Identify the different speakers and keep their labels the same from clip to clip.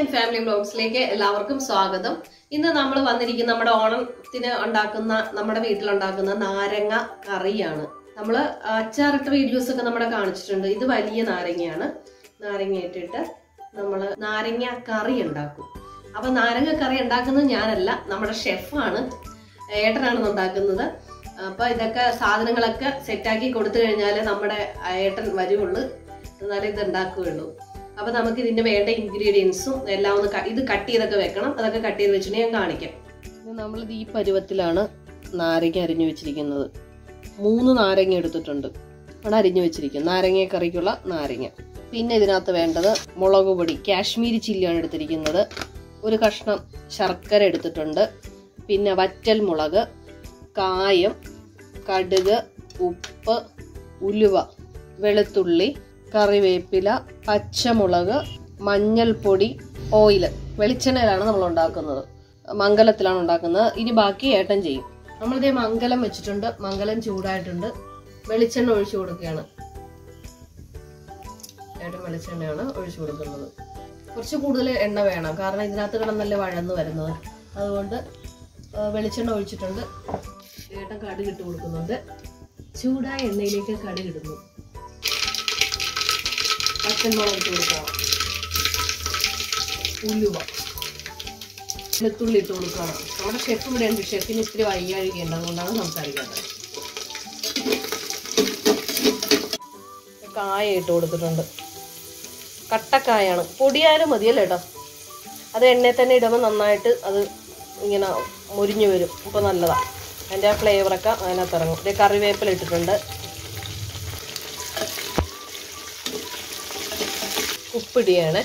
Speaker 1: And family ബ്ലോഗ്സിലേക്ക് എല്ലാവർക്കും സ്വാഗതം ഇന്ന് നമ്മൾ വന്നിരിക്കുന്ന നമ്മുടെ ഓണത്തിന് ഉണ്ടാക്കുന്ന നമ്മുടെ വീട്ടിലുണ്ടാക്കുന്ന നാരങ്ങ കറിയാണ് നമ്മൾ അച്ചാറിട്ട വീഡിയോസ് ഒക്കെ നമ്മുടെ കാണിച്ചിട്ടുണ്ട് ഇത് വലിയ നാരങ്ങയാണ് നാരങ്ങ ഇട്ടിട്ട് നമ്മൾ നാരങ്ങ കറി ഉണ്ടാക്കും അപ്പൊ നാരങ്ങ കറി ഉണ്ടാക്കുന്നത് ഞാനല്ല നമ്മുടെ ഷെഫാണ് ഏട്ടനാണ് ഉണ്ടാക്കുന്നത് അപ്പൊ ഇതൊക്കെ സാധനങ്ങളൊക്കെ സെറ്റാക്കി കൊടുത്തു കഴിഞ്ഞാൽ നമ്മുടെ ഏട്ടൻ വരുവുള്ളൂ എന്നാലേ ഇത് ഉണ്ടാക്കുകയുള്ളൂ അപ്പൊ നമുക്ക് ഇതിന്റെ വേണ്ട ഇൻഗ്രീഡിയൻസും എല്ലാം ഒന്ന് ക- ഇത് കട്ട് ചെയ്തൊക്കെ വെക്കണം അതൊക്കെ കട്ട് ചെയ്ത് വെച്ചിട്ട് ഞാൻ കാണിക്കാം നമ്മളിത് ഈ പരുവത്തിലാണ് നാരങ്ങ അരിഞ്ഞു വെച്ചിരിക്കുന്നത് മൂന്ന് നാരങ്ങ എടുത്തിട്ടുണ്ട് ആണ് അരിഞ്ഞു വെച്ചിരിക്കുന്നത് നാരങ്ങ കറിക്കുള്ള നാരങ്ങ പിന്നെ ഇതിനകത്ത് വേണ്ടത് മുളക് പൊടി കാശ്മീരി ചില്ലിയാണ് എടുത്തിരിക്കുന്നത് ഒരു കഷ്ണം ശർക്കര എടുത്തിട്ടുണ്ട് പിന്നെ വറ്റൽ മുളക് കായം കടുക് ഉപ്പ് ഉലുവ വെളുത്തുള്ളി കറിവേപ്പില പച്ചമുളക് മഞ്ഞൾപ്പൊടി ഓയില് വെളിച്ചെണ്ണയിലാണ് നമ്മൾ ഉണ്ടാക്കുന്നത് മംഗലത്തിലാണ് ഉണ്ടാക്കുന്നത് ഇനി ബാക്കി ഏട്ടൻ ചെയ്യും നമ്മളിതേ മംഗലം വെച്ചിട്ടുണ്ട് മംഗലം ചൂടായിട്ടുണ്ട് വെളിച്ചെണ്ണ ഒഴിച്ചു കൊടുക്കുകയാണ് ഏട്ടൻ വെളിച്ചെണ്ണയാണ് ഒഴിച്ചു കൊടുക്കുന്നത് കുറച്ച് കൂടുതൽ എണ്ണ വേണം കാരണം ഇതിനകത്ത് കിടന്നല്ലേ വഴന്ന് വരുന്നത് അതുകൊണ്ട് ആ, വെളിച്ചെണ്ണ ഒഴിച്ചിട്ടുണ്ട് ഏട്ടൻ കടുക് ഇട്ട് കൊടുക്കുന്നുണ്ട് ചൂടായ എണ്ണയിലേക്ക് കടുക് ഇടുന്നു പച്ചമുളക് ഇട്ട് കൊടുക്കാം ഉലുവ വെളുത്തുള്ളി ഇട്ട് കൊടുക്കണം നമ്മുടെ ഷെഫ് ഇവിടെ ഉണ്ട് ഷെഫിന് ഇത്തിരി വയ്യാഴികയുണ്ട് അതുകൊണ്ടാണ് സംസാരിക്കേണ്ടത് കായ ഇട്ട് കൊടുത്തിട്ടുണ്ട് കട്ടക്കായാണ് പൊടിയായാലും മതിയല്ലേ കേട്ടോ അത് എണ്ണയിൽ തന്നെ ഇടുമ്പോൾ നന്നായിട്ട് അത് ഇങ്ങനെ മുരിഞ്ഞു വരും അപ്പോൾ നല്ലതാണ് അതിൻ്റെ ആ ഫ്ലേവറൊക്കെ അതിനകത്ത് ഇറങ്ങും ഇത് കറിവേപ്പില ഇട്ടിട്ടുണ്ട് ഉപ്പിടിയാണ്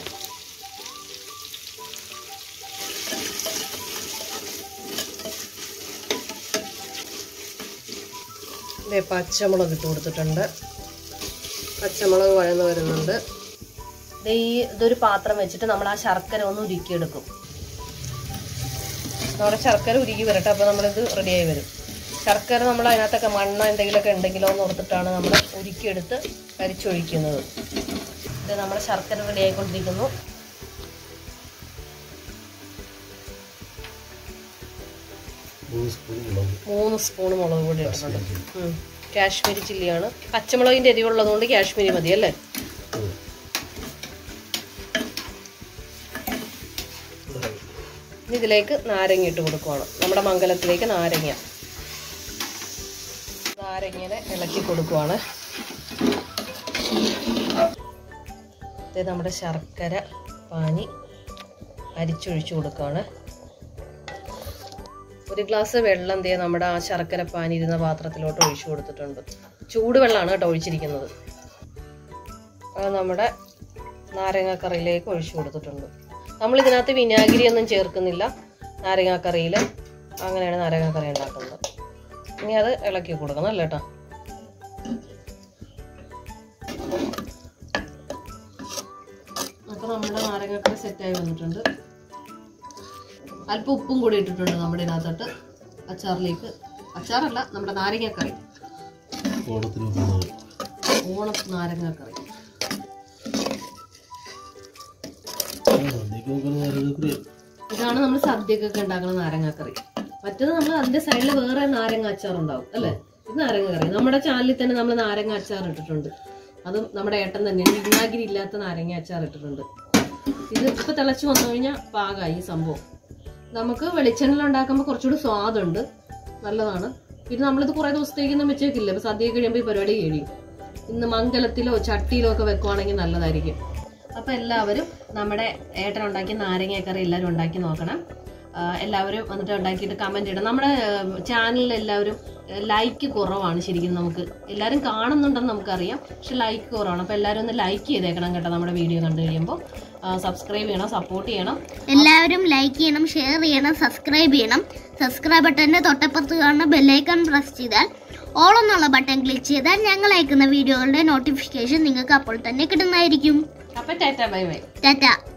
Speaker 1: ദേ പച്ചമുളക് ഇട്ട് കൊടുത്തിട്ടുണ്ട് പച്ചമുളക് വഴന്ന് വരുന്നുണ്ട് ദേ ഈ ഇതൊരു പാത്രം വെച്ചിട്ട് നമ്മൾ ആ ശർക്കര ഒന്ന് ഉരുക്കിയെടുക്കും നമ്മുടെ ശർക്കര ഉരുക്കി വരട്ടെ അപ്പോൾ നമ്മളിത് റെഡിയായി വരും ശർക്കര നമ്മൾ അതിനകത്തൊക്കെ മണ്ണ എന്തെങ്കിലുമൊക്കെ ഉണ്ടെങ്കിലോ എന്ന് ഓർത്തിട്ടാണ് നമ്മൾ ഉരുക്കിയെടുത്ത് കരിച്ചൊഴിക്കുന്നത് ഇത് നമ്മുടെ ശർക്കര റെഡി ആയിക്കൊണ്ടിരിക്കുന്നു മൂന്ന് സ്പൂൺ മുളക് പൊടി ഇട്ടിട്ടുണ്ട് ഉം. കാശ്മീരി ചില്ലിയാണ് പച്ചമുളകിന്റെ എരിവുള്ളതുകൊണ്ട് കാശ്മീരി മതി അല്ലേ ഇനി ഇതിലേക്ക് നാരങ്ങ ഇട്ട് കൊടുക്കുവാണ് നമ്മുടെ മംഗലത്തിലേക്ക് നാരങ്ങ നാരങ്ങനെ ഇളക്കി കൊടുക്കുവാണ് ഇത് നമ്മുടെ ശർക്കര പാനി അരിച്ചൊഴിച്ചു കൊടുക്കുകയാണ് ഒരു ഗ്ലാസ് വെള്ളം ദേ നമ്മുടെ ആ ശർക്കര പാനി ഇരുന്ന പാത്രത്തിലോട്ട് ഒഴിച്ചു കൊടുത്തിട്ടുണ്ട് ചൂടുവെള്ളമാണ് കേട്ടോ ഒഴിച്ചിരിക്കുന്നത് അത് നമ്മുടെ നാരങ്ങാക്കറിയിലേക്ക് ഒഴിച്ചു കൊടുത്തിട്ടുണ്ട് നമ്മൾ ഇതിനകത്ത് വിനാഗിരി ഒന്നും ചേർക്കുന്നില്ല നാരങ്ങാക്കറിയിൽ അങ്ങനെയാണ് നാരങ്ങാക്കറി ഉണ്ടാക്കുന്നത് ഇനി അത് ഇളക്കി കൊടുക്കണം അല്ലേ കേട്ടോ അപ്പോൾ നമ്മുടെ നാരങ്ങാക്കറി സെറ്റായി വന്നിട്ടുണ്ട് അല്പം ഉപ്പും കൂടി ഇട്ടിട്ടുണ്ട് നമ്മുടെ ഇതിനകത്തോട്ട് അച്ചാറിലേക്ക് അച്ചാറല്ല നമ്മുടെ നാരങ്ങാക്കറി
Speaker 2: ഓണത്തിന് പോകുന്നത്
Speaker 1: ഓണം നാരങ്ങാക്കറി
Speaker 2: സദ്യക്ക് നോക്കുന്ന നാരങ്ങക്കറി
Speaker 1: ഇതാണ് നമ്മൾ സദ്യക്കൊക്കെ ഉണ്ടാക്കുന്ന നാരങ്ങാക്കറി മറ്റേത് നമ്മൾ അതിന്റെ സൈഡിൽ വേറെ നാരങ്ങ അച്ചാർ ഉണ്ടാവും അല്ലേ ഇത് നാരങ്ങ കറി നമ്മുടെ ചാനലിൽ തന്നെ നമ്മൾ നാരങ്ങ അച്ചാർ ഇട്ടിട്ടുണ്ട് അതും നമ്മുടെ ഏട്ടൻ തന്നെയാണ് വിനാഗിരി ഇല്ലാത്ത നാരങ്ങ അച്ചാർ ഇട്ടിട്ടുണ്ട് ഇത് ഇപ്പൊ തിളച്ച് വന്നു കഴിഞ്ഞാൽ പാകമായി ഈ സംഭവം നമുക്ക് വെളിച്ചെണ്ണയിൽ ഉണ്ടാക്കുമ്പോൾ കുറച്ചുകൂടി സ്വാദുണ്ട് നല്ലതാണ് പിന്നെ നമ്മളിത് കുറേ ദിവസത്തേക്കൊന്നും വെച്ചേക്കില്ല ഇപ്പൊ സദ്യ കഴിയുമ്പോൾ ഈ പരിപാടി കഴിയും ഇന്ന് മംഗലത്തിലോ ചട്ടിയിലോ ഒക്കെ വെക്കുവാണെങ്കിൽ നല്ലതായിരിക്കും അപ്പൊ എല്ലാവരും നമ്മുടെ ഏട്ടൻ ഉണ്ടാക്കിയ നാരങ്ങക്കറി എല്ലാവരും ഉണ്ടാക്കി നോക്കണം ആ, എല്ലാവരും വന്നിട്ട് ഉണ്ടാക്കിയിട്ട് കമന്റ് ഇടണം നമ്മുടെ ചാനലിൽ എല്ലാവരും ലൈക്ക് കുറവാണ് ശരിക്കും നമുക്ക് എല്ലാവരും കാണുന്നുണ്ടെന്ന് നമുക്കറിയാം പക്ഷെ ലൈക്ക് കുറവാണ് അപ്പോൾ എല്ലാവരും ഒന്ന് ലൈക്ക് ചെയ്തേക്കണം കേട്ടോ നമ്മുടെ വീഡിയോ കണ്ടു കഴിയുമ്പോൾ സബ്സ്ക്രൈബ് ചെയ്യണം സപ്പോർട്ട് ചെയ്യണം
Speaker 3: എല്ലാവരും ലൈക്ക് ചെയ്യണം ഷെയർ ചെയ്യണം സബ്സ്ക്രൈബ് ചെയ്യണം സബ്സ്ക്രൈബ് ബട്ടന്റെ തൊട്ടപ്പുറത്ത് കാണുന്ന ബെല്ലൈക്കൺ പ്രസ് ചെയ്താൽ ഓൾ എന്നുള്ള ബട്ടൺ ക്ലിക്ക് ചെയ്താൽ ഞങ്ങൾ അയക്കുന്ന വീഡിയോകളുടെ നോട്ടിഫിക്കേഷൻ നിങ്ങൾക്ക് അപ്പോൾ തന്നെ കിട്ടുന്നതായിരിക്കും
Speaker 1: അപ്പോൾ ടാറ്റ ബൈ ബൈ
Speaker 3: ടാറ്റ